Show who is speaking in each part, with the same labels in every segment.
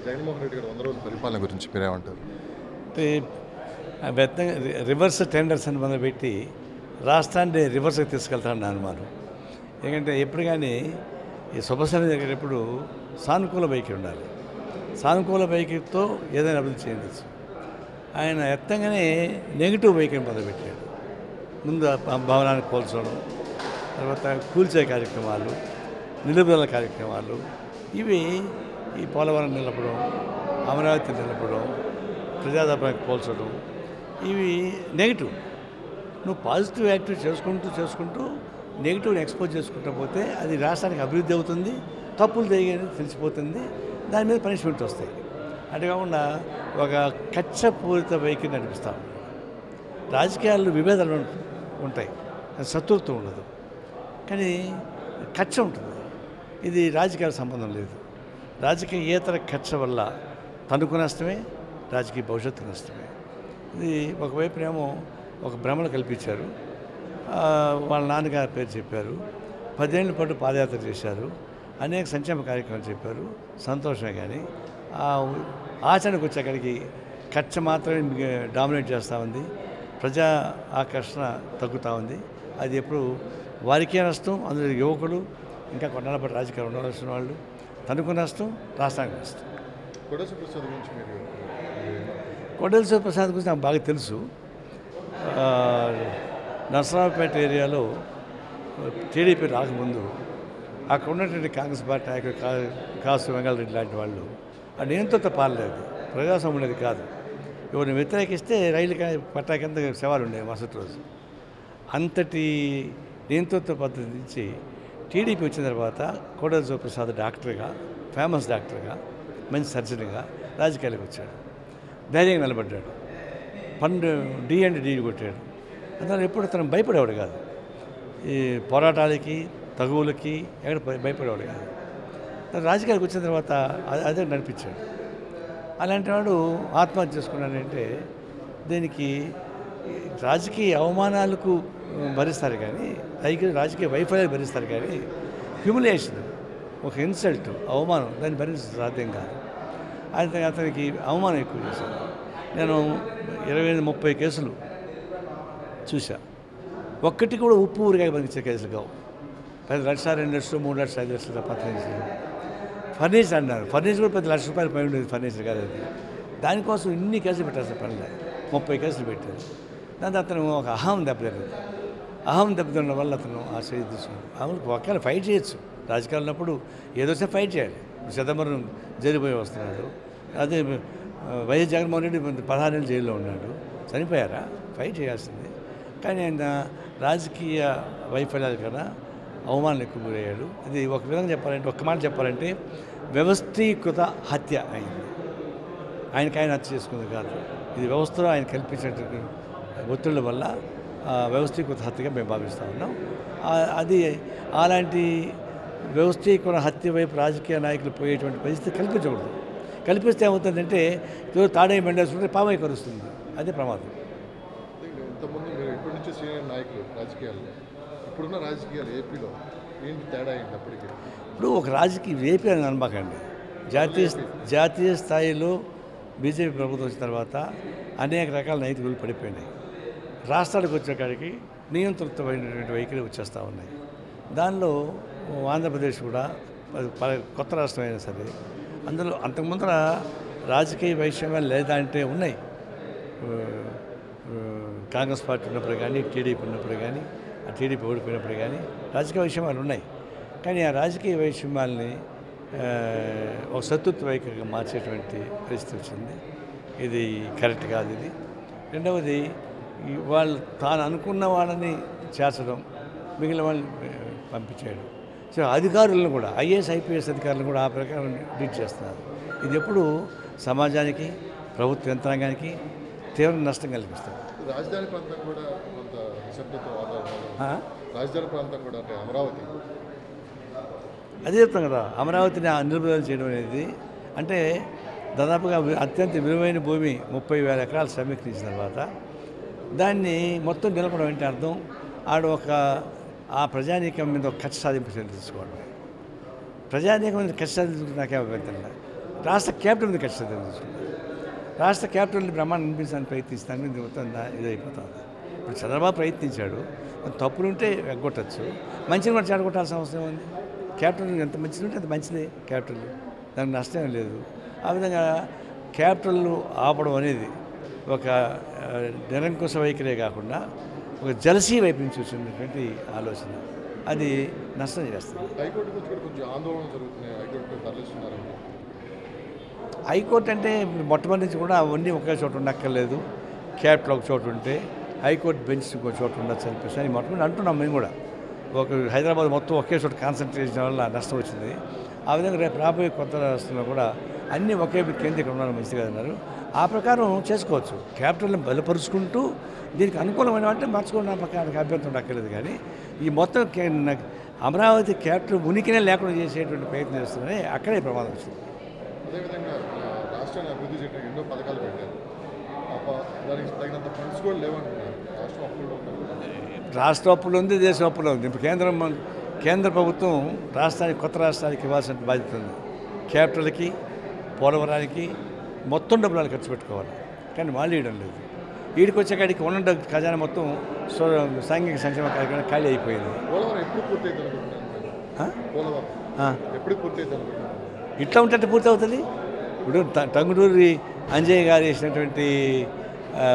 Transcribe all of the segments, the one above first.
Speaker 1: జగన్మోహన్ రెడ్డి గారు వంద రోజుల పరిపాలన గురించి మీరేమంటారు
Speaker 2: అంటే ఆ వ్యర్థంగా రి- రివర్స్ టెండర్స్ అని మొదలుపెట్టి రాష్ట్రాన్ని రివర్స్కి తీసుకెళ్తాను నా అనుమానం ఎందుకంటే ఎప్పుడు కానీ ఈ శుభసమి జరిగేటప్పుడు సానుకూల వైఖరి ఉండాలి సానుకూల వైఖరితో ఏదైనా అభివృద్ధి చేయవచ్చు ఆయన ఎత్తంగానే నెగిటివ్ వైఖరి మొదలుపెట్టాడు ముందు ఆ భవనాన్ని కోల్చడం తర్వాత కూల్చే కార్యక్రమాలు నిలుపుదల కార్యక్రమాలు ఇవి ఈ పోలవరం నిలపడం అమరావతి నిలపడం ప్రజాదర్భానికి పోల్చడం ఇవి నెగిటివ్ నువ్వు పాజిటివ్ యాక్టివ్ చేసుకుంటూ చేసుకుంటూ నెగిటివ్ని ఎక్స్పోజ్ చేసుకుంటూ పోతే అది రాష్ట్రానికి అభివృద్ధి అవుతుంది తప్పులు జరిగాయని తెలిసిపోతుంది దాని మీద పనిష్మెంట్ వస్తాయి అటు కాకుండా ఒక కచ్చపూరిత వైఖరి నడిపిస్తా ఉన్నాడు రాజకీయాల్లో విభేదాలు ఉం- ఉంటాయి శత్రుత్వం ఉండదు కానీ కచ్చ ఉంటుంది ఇది రాజకీయాల సంబంధం లేదు రాజకీయేతర కచ్చ వల్ల తనకు నష్టమే రాజకీయ భవిష్యత్తు నష్టమే ఇది ఒకవైపునేమో ఒక భ్రమలు కల్పించారు ఆ, వాళ్ళ నాన్నగారి పేరు చెప్పారు పదేళ్ల పాటు పాదయాత్ర చేశారు అనేక సంక్షేమ కార్యక్రమాలు చెప్పారు సంతోషమే కానీ ఆ ఆచరణకు వచ్చేక్కడికి ఖర్చు మాత్రమే డామినేట్ చేస్తూ ఉంది ప్రజా ఆకర్షణ తగ్గుతూ ఉంది అది ఎప్పుడు వారికే నష్టం అందులో యువకులు ఇంకా కొన్నాళ్ళ పాటు రాజకీయాలు ఉండవలసిన వాళ్ళు తనకు నష్టం రాష్ట్రానికి నష్టం
Speaker 1: కొడసు ప్రసాద్ గురించి మీరు
Speaker 2: కొండల శివప్రసాద్ గురించి నాకు బాగా తెలుసు ఆ, నరసరావుపేట ఏరియాలో టీడీపీ రాకముందు అక్కడ ఉన్నటువంటి కాంగ్రెస్ పార్టీ నాయకుడు కా కాసు వెంగళరెడ్డి లాంటి వాళ్ళు ఆ నియంత్రిత పాలలేదు ప్రజాస్వామ్యం ఉండేది కాదు ఎవరిని వ్యతిరేకిస్తే రైలు కా- పట్టా కింద శవాలు ఉండేవి మరుసటి రోజు అంతటి నియంతృత్వ పద్ధతి నుంచి టీడీపీ వచ్చిన తర్వాత కోడల శివప్రసాద్ డాక్టర్గా ఫేమస్ డాక్టర్గా మంచి సర్జన్గా రాజకీయాలకు వచ్చాడు ధైర్యంగా నిలబడ్డాడు పన్ను డి అండ్ డి కొట్టాడు అందువల్ల ఎప్పుడు అతను భయపడేవాడు కాదు ఈ పోరాటాలకి తగువులకి ఎక్కడ భయ- భయపడేవాడు కాదు తను రాజకీయాలకు వచ్చిన తర్వాత అ- అదే నడిపించాడు అలాంటి వాడు ఆత్మహత్య చేసుకున్నాడంటే దీనికి ఈ రాజకీయ అవమానాలకు భరిస్తారు కానీ రాజకీయ రాజకీయ వైఫల్యాలు భరిస్తారు కానీ హ్యూమిలేషన్ ఒక ఇన్సల్ట్ అవమానం దాన్ని భరించడం సాధ్యం కాదు అతనికి అతనికి అవమానం ఎక్కువ చేశారు నేను ఇరవై ఐదు ముప్పై కేసులు చూసా ఒక్కటి కూడా ఉప్పు ఊరికాయ పంపించే కేసులు కావు పది లక్షల రెండు లక్షలు మూడు లక్షలు ఐదు లక్షలు పద్దెనిమిది ఫర్నిచర్ అన్నారు ఫర్నిచర్ కూడా పది లక్షల రూపాయలు పై ఉండేది ఫర్నిచర్ కాదు అది దానికోసం ఇన్ని కేసులు పెట్టాల్సిన పని లేదు ముప్పై కేసులు పెట్టారు దాంతో అతను ఒక అహం దెబ్బతిన్నది అహం దెబ్బతినడం వల్ల అతను ఆ చేయి తీసుకున్నాడు అమలు ఒకవేళ ఫైట్ చేయొచ్చు రాజకీయాలు ఉన్నప్పుడు ఏదో ఒకటి ఫైట్ చేయాలి చిదంబరం జరిగిపోయి వస్తున్నాడు అదే ఆ, వైఎస్ జగన్మోహన్ రెడ్డి పదహారు నెలలు జైల్లో ఉన్నాడు చనిపోయారా ఫైట్ చేయాల్సింది కానీ ఆయన రాజకీయ వైఫల్యాల కన్నా అవమానాలు ఎక్కువ గురయ్యాడు ఇది ఒక విధంగా చెప్పాలంటే ఒక్క మాట చెప్పాలంటే వ్యవస్థీకృత హత్య అయింది ఆయనకి ఆయన హత్య చేసుకుంది కాదు ఇది వ్యవస్థలో ఆయన కల్పించినటువంటి ఒత్తిళ్ళ వల్ల ఆ, వ్యవస్థీకృత హత్యగా మేము భావిస్తూ ఉన్నాం ఆ, అది అలాంటి వ్యవస్థీకరణ హత్య వైపు రాజకీయ నాయకులు పోయేటువంటి పరిస్థితి కల్పించకూడదు కల్పిస్తే ఏమవుతుందంటే ఎవరు తాడే మెండేసుకుంటే పామై కరుస్తుంది అదే ప్రమాదం
Speaker 1: ఇంతకుముందు మీరు ఇప్పటి నుంచి సీనియర్ నాయకులు రాజకీయాల్లో ఇప్పుడున్న రాజకీయాలు ఏపీలో ఏంటి తేడా అయింది అప్పటికి
Speaker 2: ఇప్పుడు ఒక రాజకీయ వేపి అని అనమాకండి జాతీయ జాతీయ స్థాయిలో బీజేపీ ప్రభుత్వం వచ్చిన తర్వాత అనేక రకాల నైతికలు పడిపోయినాయి రాష్ట్రాలకు వచ్చేకాడికి నియంత్రితమైనటువంటి వైఖరి వచ్చేస్తూ ఉన్నాయి దానిలో ఆంధ్రప్రదేశ్ కూడా అది ప- కొత్త రాష్ట్రం అయినా సరే అందులో అంతకుముందర రాజకీయ వైషమ్యాలు లేదా అంటే ఉన్నాయి ఆ, ఆ, కాంగ్రెస్ పార్టీ ఉన్నప్పుడు కానీ టీడీపీ ఉన్నప్పుడు కానీ ఆ టీడీపీ ఓడిపోయినప్పుడు కానీ రాజకీయ వైషమ్యాలు ఉన్నాయి కానీ ఆ రాజకీయ వైషమ్యాల్ని ఆ, ఒక శత్రుత్వ వైఖరిగా మార్చేటువంటి పరిస్థితి వచ్చింది ఇది కరెక్ట్ కాదు ఇది రెండవది ఈ వాళ్ళు తాను అనుకున్న వాళ్ళని చేర్చడం మిగిలిన వాళ్ళని ఆ, పంపించేయడం సో అధికారులను కూడా ఐఏఎస్ ఐపీఎస్ అధికారులను కూడా ఆ ప్రకారం డీట్ చేస్తున్నారు ఇది ఎప్పుడు సమాజానికి ప్రభుత్వ యంత్రాంగానికి తీవ్ర నష్టం కలిగిస్తుంది
Speaker 1: రాజధాని ప్రాంతం కూడా కొంత నిశ్శబ్దత వాతావరణం
Speaker 2: ఆ?
Speaker 1: రాజధాని ప్రాంతం కూడా అంటే అమరావతి
Speaker 2: అదే చెప్తాం కదా అమరావతిని నిలుపుదల చేయడం అనేది అంటే దాదాపుగా వి- అత్యంత విలువైన భూమి ముప్పై వేల ఎకరాలు సమీకరించిన తర్వాత దాన్ని మొత్తం నిలపడం అంటే అర్థం ఆడ ఒక ఆ ప్రజానీకం మీద ఒక ఖర్చు సాధింపు చర్య తీసుకోవడం ప్రజానీకం మీద ఖర్చు సాధించుకుంటే నాకేం అభ్యంతరం లేదు రాష్ట్ర క్యాపిటల్ మీద ఖచ్చితంగా తీసుకుంటారు రాష్ట్ర క్యాపిటల్ని బ్రహ్మాండం అనిపించడానికి ప్రయత్నిస్తాను ఇది మొత్తం దా- ఇదైపోతుంది ఇప్పుడు చంద్రబాబు ప్రయత్నించాడు తప్పులు ఉంటే ఎగ్గొట్టచ్చు మంచిని కూడా చెడగొట్టాల్సిన అవసరం ఉంది క్యాపిటల్ ఎంత మంచిది ఉంటే అంత మంచిదే క్యాపిటల్ దానికి నష్టం లేదు ఆ విధంగా క్యాపిటల్ ఆపడం అనేది ఒక ఆ, నిరంకుశ వైఖరే కాకుండా ఒక జలసీ వైపు నుంచి వచ్చినటువంటి ఆలోచన అది నష్టం చేస్తుంది
Speaker 1: హైకోర్టు గురించి కూడా కొంచెం ఆందోళన జరుగుతున్నాయి హైకోర్టు తరలిస్తున్నారండి
Speaker 2: హైకోర్టు అంటే ఇప్పుడు మొట్టమొదటి నుంచి కూడా అవన్నీ ఒకే చోట ఉండక్కర్లేదు క్యాపిటల్ ఒక చోట ఉంటే హైకోర్టు బెంచ్ ఇంకో చోట ఉండొచ్చు అనిపిస్తుంది అని మొట్టమొదటి అంటున్నాం మేము కూడా ఒక హైదరాబాద్ మొత్తం ఒకే చోట కాన్సన్ట్రేషన్ వల్ల నష్టం వచ్చింది ఆ విధంగా రేపు రాబోయే కొత్త రాష్ట్రంలో కూడా అన్నీ ఒకే కేంద్రీకరణ ఉండడం మంచిది అన్నారు ఆ ప్రకారం చేసుకోవచ్చు క్యాపిటల్ని బలపరుచుకుంటూ దీనికి అనుకూలమైన అంటే మార్చుకున్న పక్కన అభ్యంతరం ఉండక్కర్లేదు కానీ ఈ మొత్తం కే- నా- అమరావతి క్యాపిటల్ ఉనికినే లేకుండా చేసేటువంటి ప్రయత్నం చేస్తున్నారే అక్కడే ప్రమాదం వచ్చింది
Speaker 1: అదేవిధంగా ఆ, రాష్ట్రాన్ని అభివృద్ధి చేయడానికి ఎన్నో పథకాలు పెట్టారు ఆ ప- దానికి తగినంత ఫండ్స్ కూడా లేవంటున్నారు రాష్ట్రం అప్పుల్లో ఉన్నారు
Speaker 2: రాష్ట్ర అప్పులు ఉంది దేశ అప్పులు ఉంది ఇప్పుడు కేంద్రం మన- కేంద్ర ప్రభుత్వం రాష్ట్రానికి కొత్త రాష్ట్రానికి ఇవ్వాల్సిన బాధ్యత ఉంది క్యాపిటల్కి పోలవరానికి మొత్తం డబ్బులు వాళ్ళు ఖర్చు పెట్టుకోవాలి కానీ వాళ్ళు ఇవ్వడం లేదు వీడికి వచ్చేకాడికి ఉన్న డబ్బు ఖజానా మొత్తం సో- సాంఘిక సంక్షేమ కార్యక్రమం ఖాళీ అయిపోయింది
Speaker 1: పోలవరం ఎప్పుడు పూర్తయింది అనుకుంటున్నాను మీరు?
Speaker 2: ఆ?
Speaker 1: పోలవరం
Speaker 2: ఆ.
Speaker 1: ఎప్పుడు పూర్తయింది అనుకుంటున్నాను
Speaker 2: ఇట్లా ఉంటే పూర్తి అవుతుంది ఇప్పుడు ట- టంగుటూరి అంజయ్య గారు వేసినటువంటి ఆ,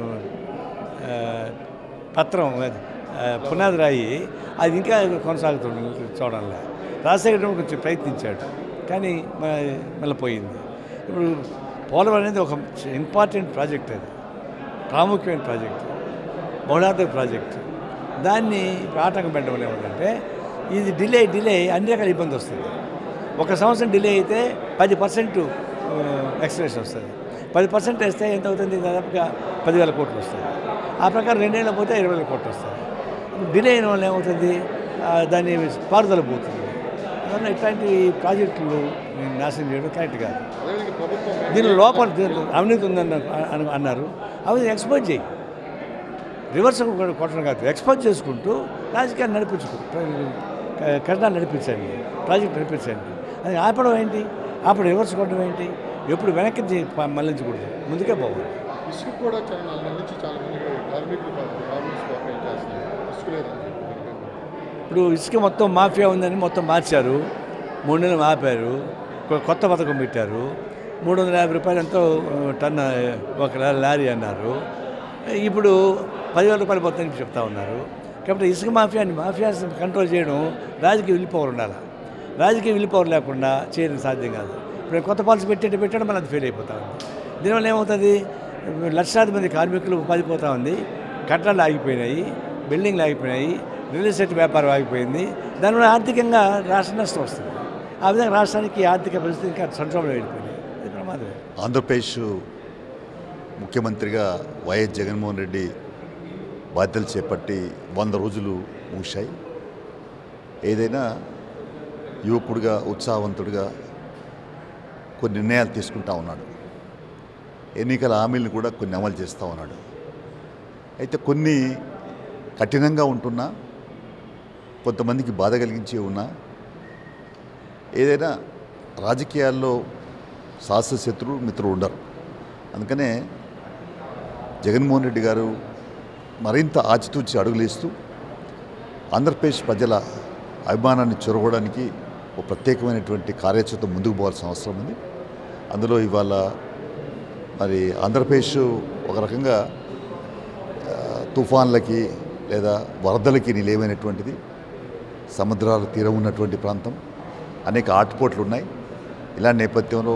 Speaker 2: ఆ, పత్రం ఆ, పునాది రాయి అది ఇంకా కొనసాగుతుంది చూడంలే రాజశేఖర రెడ్డి కొంచెం ప్రయత్నించాడు కానీ మ- మళ్ళీ పోయింది ఇప్పుడు పోలవరం అనేది ఒక ఇంపార్టెంట్ ప్రాజెక్ట్ అది ప్రాముఖ్యమైన ప్రాజెక్టు బహుళార్థక ప్రాజెక్టు దాన్ని ఇప్పుడు ఆటంకం పెట్టడం వల్ల ఏమిటంటే ఇది డిలే డిలే అన్ని రకాల ఇబ్బంది వస్తుంది ఒక సంవత్సరం డిలే అయితే పది పర్సెంట్ ఎక్స్ప్రెషన్ వస్తుంది పది పర్సెంట్ వేస్తే ఎంత అవుతుంది దాదాపుగా పదివేల కోట్లు వస్తాయి ఆ ప్రకారం రెండేళ్ళు పోతే ఇరవై వేల కోట్లు వస్తాయి ఇప్పుడు డిలే అయిన వల్ల ఏమవుతుంది ఆ, దాన్ని పారుదల పోతుంది అందువల్ల ఇట్లాంటి ప్రాజెక్టులు నాశనం చేయడం కరెక్ట్ కాదు
Speaker 1: అదేవిధంగా ప్రభుత్వం
Speaker 2: దీని లోపల దీనిలో అవినీతి ఉందని అన- అన్నారు అవి ఎక్స్పోజ్ చేయి రివర్స్ కూడా కొట్టడం కాదు ఎక్స్పోజ్ చేసుకుంటూ రాజకీయాలు నడిపించుకుంటూ కష్టాలు నడిపించండి ప్రాజెక్ట్ నడిపించండి అది ఆపడం ఏంటి ఆపడం రివర్స్ కొట్టడం ఏంటి ఎప్పుడు వెనక్కి ది- ప- మళ్ళించకూడదు ముందుకే పోవాలి
Speaker 1: ఇసుక కూడా చాలా నాలుగు నెలల నుంచి చాలా మంది కార్మికులు ప్రాబ్లమ్స్ ఫేస్ చేస్తున్నారు ఇసుక లేదని చెప్పి దీనిపైన.
Speaker 2: ఇప్పుడు ఇసుక మొత్తం మాఫియా ఉందని మొత్తం మార్చారు మూడు నెలలు ఆపారు కొ- కొత్త పథకం పెట్టారు మూడు వందల యాభై రూపాయలు ఎంతో ఆ, టన్ ఆ, ఒక లా- లారీ అన్నారు ఇప్పుడు పదివేల రూపాయలు పోతుందని చెప్తా ఉన్నారు కాబట్టి ఇసుక మాఫియాని మాఫియా కంట్రోల్ చేయడం రాజకీయ విల్లిపవర్ ఉండాలి రాజకీయ విల్లిపవర్ లేకుండా చేయడం సాధ్యం కాదు ఇప్పుడు కొత్త పాలసీ పెట్టేట్టు పెట్టడం మళ్ళీ అది ఫెయిల్ అయిపోతా ఉంది దీనివల్ల ఏమవుతుంది లక్షలాది మంది కార్మికులు ఉపాధి పోతా ఉంది కట్టడాలు ఆగిపోయినాయి బిల్డింగ్లు ఆగిపోయినాయి రియల్ ఎస్టేట్ వ్యాపారం ఆగిపోయింది దానివల్ల ఆర్థికంగా రాష్ట్ర నష్టం వస్తుంది ఆ విధంగా రాష్ట్రానికి ఆర్థిక పరిస్థితి ఇంకా సంక్షోభంలో వెళ్ళిపోయింది ఇది ప్రమాదమే
Speaker 3: ఆంధ్రప్రదేశ్ ముఖ్యమంత్రిగా వైఎస్ జగన్మోహన్ రెడ్డి బాధ్యతలు చేపట్టి వంద రోజులు ముగిశాయి ఏదైనా యువకుడిగా ఉత్సాహవంతుడిగా కొన్ని నిర్ణయాలు తీసుకుంటా ఉన్నాడు ఎన్నికల హామీలను కూడా కొన్ని అమలు చేస్తూ ఉన్నాడు అయితే కొన్ని కఠినంగా ఉంటున్నా కొంతమందికి బాధ కలిగించి ఉన్నా ఏదైనా రాజకీయాల్లో శాస్త్రశత్రువు మిత్రులు ఉండరు అందుకనే జగన్మోహన్ రెడ్డి గారు మరింత ఆచితూచి అడుగులేస్తూ ఆంధ్రప్రదేశ్ ప్రజల అభిమానాన్ని చొరగడానికి ఒక ప్రత్యేకమైనటువంటి కార్యాచరణతో ముందుకు పోవాల్సిన అవసరం ఉంది అందులో ఇవాళ మరి ఆంధ్రప్రదేశ్ ఒక రకంగా ఆ, తుఫాన్లకి లేదా వరదలకి నిలయమైనటువంటిది సముద్రాల తీరం ఉన్నటువంటి ప్రాంతం అనేక ఆటుపోట్లు ఉన్నాయి ఇలాంటి నేపథ్యంలో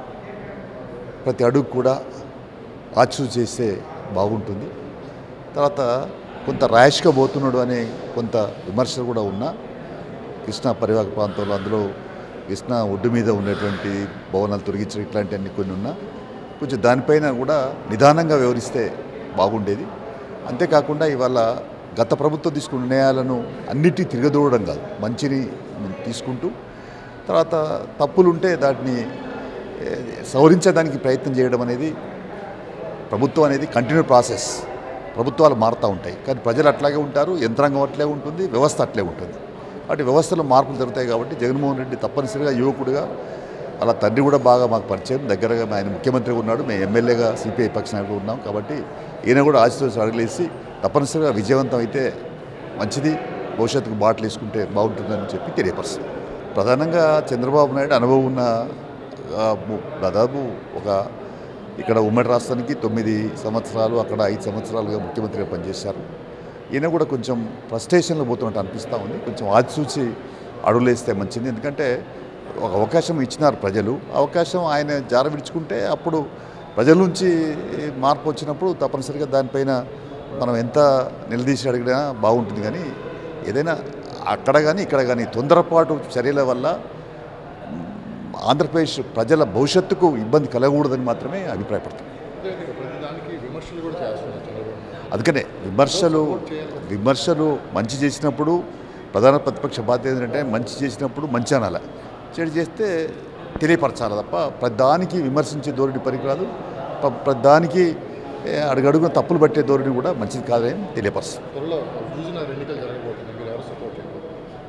Speaker 3: ప్రతి అడుగు కూడా ఆచూ చేస్తే బాగుంటుంది తర్వాత కొంత ర్యాష్గా పోతున్నాడు అనే కొంత విమర్శలు కూడా ఉన్నా కృష్ణా పరివాహక ప్రాంతంలో అందులో కృష్ణా ఒడ్డు మీద ఉన్నటువంటి భవనాలు తొలగించడం ఇట్లాంటివన్నీ కొన్ని ఉన్నా కొంచెం దానిపైన కూడా నిదానంగా వ్యవహరిస్తే బాగుండేది అంతేకాకుండా ఇవాళ గత ప్రభుత్వం తీసుకున్న నిర్ణయాలను అన్నిటి తిరగదూడడం కాదు మంచిని తీసుకుంటూ తర్వాత తప్పులుంటే దాటిని ఏ, సవరించడానికి ప్రయత్నం చేయడం అనేది ప్రభుత్వం అనేది కంటిన్యూ ప్రాసెస్ ప్రభుత్వాలు మారుతూ ఉంటాయి కానీ ప్రజలు అట్లాగే ఉంటారు యంత్రాంగం అట్లే ఉంటుంది వ్యవస్థ అట్లే ఉంటుంది కాబట్టి వ్యవస్థలో మార్పులు జరుగుతాయి కాబట్టి జగన్మోహన్ రెడ్డి తప్పనిసరిగా యువకుడిగా అలా తండ్రి కూడా బాగా మాకు పరిచయం దగ్గరగా ఆయన ముఖ్యమంత్రిగా ఉన్నాడు మేము ఎమ్మెల్యేగా సిపిఐ పక్ష నాయకుడు ఉన్నాం కాబట్టి ఈయన కూడా ఆశతో అడుగులేసి తప్పనిసరిగా విజయవంతం అయితే మంచిది భవిష్యత్తుకు బాటలు వేసుకుంటే బాగుంటుందని చెప్పి తెలియపరుస్తుంది ప్రధానంగా చంద్రబాబు నాయుడు అనుభవం ఉన్న ఆ, ము- దాదాపు ఒక ఇక్కడ ఉమ్మడి రాష్ట్రానికి తొమ్మిది సంవత్సరాలు అక్కడ ఐదు సంవత్సరాలుగా ముఖ్యమంత్రిగా పనిచేశారు ఈయన కూడా కొంచెం ఫ్రస్ట్రేషన్లో పోతున్నట్టు అనిపిస్తూ ఉంది కొంచెం ఆచిచూచి అడుగులేస్తే మంచిది ఎందుకంటే ఒక అవకాశం ఇచ్చినారు ప్రజలు ఆ అవకాశం ఆయన జార విడుచుకుంటే అప్పుడు ప్రజల నుంచి మార్పు వచ్చినప్పుడు తప్పనిసరిగా దానిపైన మనం ఎంత నిలదీసి అడిగినా బాగుంటుంది కానీ ఏదైనా అక్కడ కానీ ఇక్కడ కానీ తొందరపాటు చర్యల వల్ల ఆంధ్రప్రదేశ్ ప్రజల భవిష్యత్తుకు ఇబ్బంది కలగకూడదని మాత్రమే అభిప్రాయపడతాం
Speaker 1: అదేవిధంగా ప్రతిదానికి విమర్శలు కూడా చేస్తున్నారు చంద్రబాబు నాయుడు.
Speaker 3: అందుకనే విమర్శలు విమర్శలు మంచి చేసినప్పుడు ప్రధాన ప్రతిపక్ష బాధ్యత ఏంటంటే మంచి చేసినప్పుడు మంచి అనాలి చెడు చేస్తే తెలియపరచాలి తప్ప ప్రధానికి విమర్శించే ధోరణి పనికిరాదు ప్ర- ప్రధానికి ఏ, అడుగడుగున తప్పులు పట్టే ధోరణి కూడా మంచిది కాదని తెలియపరుస్తుంది
Speaker 1: త్వరలో హుజూర్నగర్ ఎన్నికలు జరగబోతుంది మీరు ఎవరు సపోర్ట్ చేయబోతున్నారు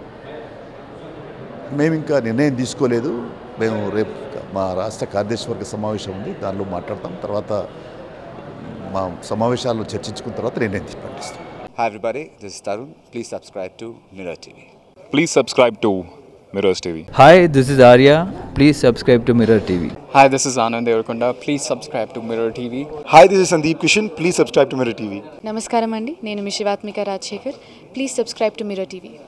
Speaker 3: మేము ఇంకా నిర్ణయం తీసుకోలేదు మేము రేపు మా రాష్ట్ర కార్యదర్శివర్గ సమావేశం ఉంది దానిలో మాట్లాడతాం తర్వాత మా సమావేశాల్లో చర్చించుకున్న తర్వాత నిర్ణయం తీసి ప్రకటిస్తాం
Speaker 4: Hi everybody, this is Tarun. Please subscribe to Mirror TV.
Speaker 5: Please subscribe to Mirrors TV.
Speaker 6: Hi, this is Arya. Please subscribe to Mirror TV.
Speaker 7: Hi, this is Anand Devarakonda. Please subscribe to Mirror TV.
Speaker 8: Hi, this is Sandeep Kishan. Please subscribe to Mirror TV.
Speaker 9: నమస్కారం అండి నేను మీ Shivathmika Rajasekhar please subscribe to Mirror TV